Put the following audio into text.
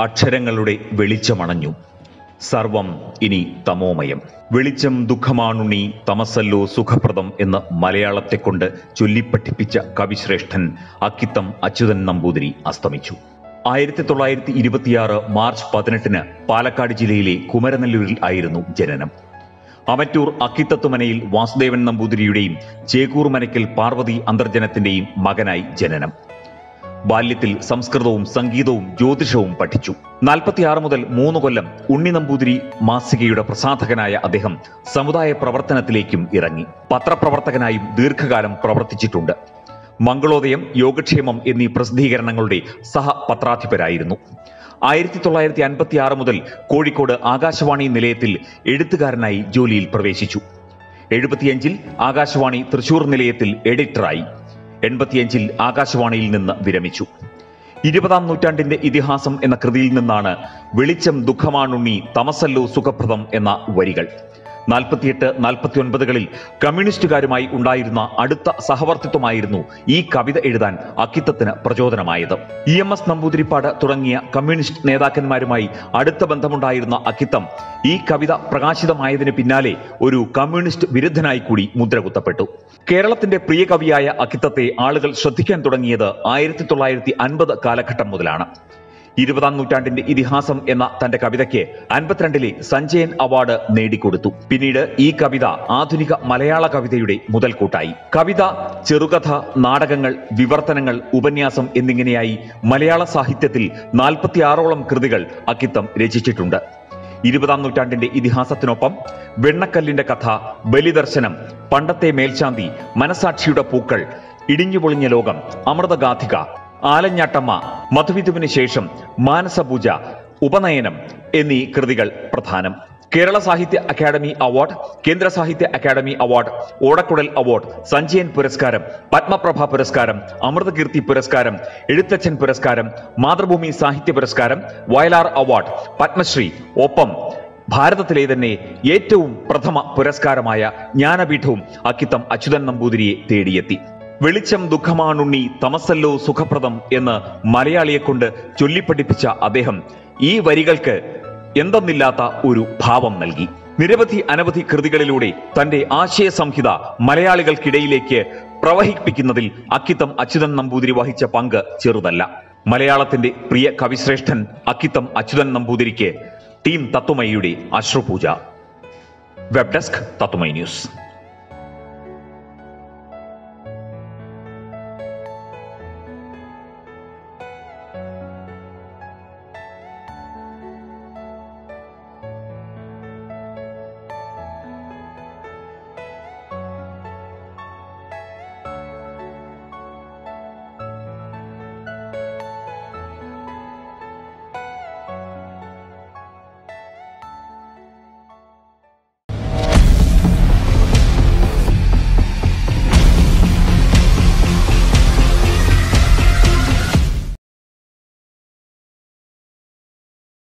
അക്ഷരങ്ങളുടെ വെളിച്ചമണഞ്ഞു സർവം ഇനി തമോമയം വെളിച്ചം ദുഃഖമാണുണ്ണി തമസല്ലോ സുഖപ്രദം എന്ന് മലയാളത്തെ കൊണ്ട് ചൊല്ലിപ്പഠിപ്പിച്ച കവിശ്രേഷ്ഠൻ അക്കിത്തം അച്യുതൻ നമ്പൂതിരി അസ്തമിച്ചു ആയിരത്തി തൊള്ളായിരത്തി ഇരുപത്തിയാറ് മാർച്ച് പതിനെട്ടിന് പാലക്കാട് ജില്ലയിലെ കുമരനെല്ലൂരിൽ ആയിരുന്നു ജനനം അമറ്റൂർ അക്കിത്തത്തുമനയിൽ വാസുദേവൻ നമ്പൂതിരിയുടെയും ചേക്കൂർ മനയ്ക്കൽ പാർവതി അന്തർജനത്തിന്റെയും മകനായി ജനനം ബാല്യത്തിൽ സംസ്കൃതവും സംഗീതവും ജ്യോതിഷവും പഠിച്ചു നാൽപ്പത്തിയാറ് മുതൽ മൂന്ന് കൊല്ലം ഉണ്ണി നമ്പൂതിരി മാസികയുടെ പ്രസാധകനായ അദ്ദേഹം സമുദായ പ്രവർത്തനത്തിലേക്കും ഇറങ്ങി പത്രപ്രവർത്തകനായും ദീർഘകാലം പ്രവർത്തിച്ചിട്ടുണ്ട് മംഗളോദയം യോഗക്ഷേമം എന്നീ പ്രസിദ്ധീകരണങ്ങളുടെ സഹപത്രാധിപരായിരുന്നു ആയിരത്തി തൊള്ളായിരത്തി അൻപത്തി ആറ് മുതൽ കോഴിക്കോട് ആകാശവാണി നിലയത്തിൽ എഴുത്തുകാരനായി ജോലിയിൽ പ്രവേശിച്ചു എഴുപത്തിയഞ്ചിൽ ആകാശവാണി തൃശൂർ നിലയത്തിൽ എഡിറ്ററായി എൺപത്തിയഞ്ചിൽ ആകാശവാണിയിൽ നിന്ന് വിരമിച്ചു ഇരുപതാം നൂറ്റാണ്ടിന്റെ ഇതിഹാസം എന്ന കൃതിയിൽ നിന്നാണ് വെളിച്ചം ദുഃഖമാണുണ്ണി തമസല്ലോ സുഖപ്രദം എന്ന വരികൾ നാൽപ്പത്തിയെട്ട് നാൽപ്പത്തിയൊൻപതുകളിൽ കമ്മ്യൂണിസ്റ്റുകാരുമായി ഉണ്ടായിരുന്ന അടുത്ത സഹവർത്തിത്വമായിരുന്നു ഈ കവിത എഴുതാൻ അക്കിത്തത്തിന് പ്രചോദനമായത് ഇ എം എസ് നമ്പൂതിരിപ്പാട് തുടങ്ങിയ കമ്മ്യൂണിസ്റ്റ് നേതാക്കന്മാരുമായി അടുത്ത ബന്ധമുണ്ടായിരുന്ന അക്കിത്തം ഈ കവിത പ്രകാശിതമായതിന് പിന്നാലെ ഒരു കമ്മ്യൂണിസ്റ്റ് വിരുദ്ധനായി കൂടി മുദ്രകുത്തപ്പെട്ടു കേരളത്തിന്റെ പ്രിയ കവിയായ അക്കിത്തത്തെ ആളുകൾ ശ്രദ്ധിക്കാൻ തുടങ്ങിയത് ആയിരത്തി തൊള്ളായിരത്തി അൻപത് കാലഘട്ടം മുതലാണ് ഇരുപതാം നൂറ്റാണ്ടിന്റെ ഇതിഹാസം എന്ന തന്റെ കവിതയ്ക്ക് അൻപത്തിരണ്ടിലെ സഞ്ജയൻ അവാർഡ് നേടിക്കൊടുത്തു പിന്നീട് ഈ കവിത ആധുനിക മലയാള കവിതയുടെ മുതൽക്കൂട്ടായി കവിത ചെറുകഥ നാടകങ്ങൾ വിവർത്തനങ്ങൾ ഉപന്യാസം എന്നിങ്ങനെയായി മലയാള സാഹിത്യത്തിൽ നാൽപ്പത്തിയാറോളം കൃതികൾ അക്കിത്തം രചിച്ചിട്ടുണ്ട് ഇരുപതാം നൂറ്റാണ്ടിന്റെ ഇതിഹാസത്തിനൊപ്പം വെണ്ണക്കല്ലിന്റെ കഥ ബലിദർശനം പണ്ടത്തെ മേൽശാന്തി മനസാക്ഷിയുടെ പൂക്കൾ ഇടിഞ്ഞുപൊളിഞ്ഞ ലോകം അമൃതഗാഥിക ആലഞ്ഞാട്ടമ്മ മധുവിധുവിന് ശേഷം മാനസപൂജ ഉപനയനം എന്നീ കൃതികൾ പ്രധാനം കേരള സാഹിത്യ അക്കാദമി അവാർഡ് കേന്ദ്ര സാഹിത്യ അക്കാദമി അവാർഡ് ഓടക്കുടൽ അവാർഡ് സഞ്ജയൻ പുരസ്കാരം പത്മപ്രഭ പുരസ്കാരം അമൃതകീർത്തി പുരസ്കാരം എഴുത്തച്ഛൻ പുരസ്കാരം മാതൃഭൂമി സാഹിത്യ പുരസ്കാരം വയലാർ അവാർഡ് പത്മശ്രീ ഒപ്പം ഭാരതത്തിലെ തന്നെ ഏറ്റവും പ്രഥമ പുരസ്കാരമായ ജ്ഞാനപീഠവും അക്കിത്തം അച്യുതൻ നമ്പൂതിരിയെ തേടിയെത്തി വെളിച്ചം ദുഃഖമാണുണ്ണി തമസല്ലോ സുഖപ്രദം എന്ന് മലയാളിയെ കൊണ്ട് ചൊല്ലിപ്പഠിപ്പിച്ച അദ്ദേഹം ഈ വരികൾക്ക് എന്തെന്നില്ലാത്ത ഒരു ഭാവം നൽകി നിരവധി അനവധി കൃതികളിലൂടെ തന്റെ ആശയ സംഹിത മലയാളികൾക്കിടയിലേക്ക് പ്രവഹിപ്പിക്കുന്നതിൽ അക്കിത്തം അച്യുതൻ നമ്പൂതിരി വഹിച്ച പങ്ക് ചെറുതല്ല മലയാളത്തിന്റെ പ്രിയ കവിശ്രേഷ്ഠൻ അക്കിത്തം അച്യുതൻ നമ്പൂതിരിക്ക് ടീം തത്വമയിയുടെ അശ്രുപൂജ വെബ് ഡെസ്ക് തത്വമൈ ന്യൂസ്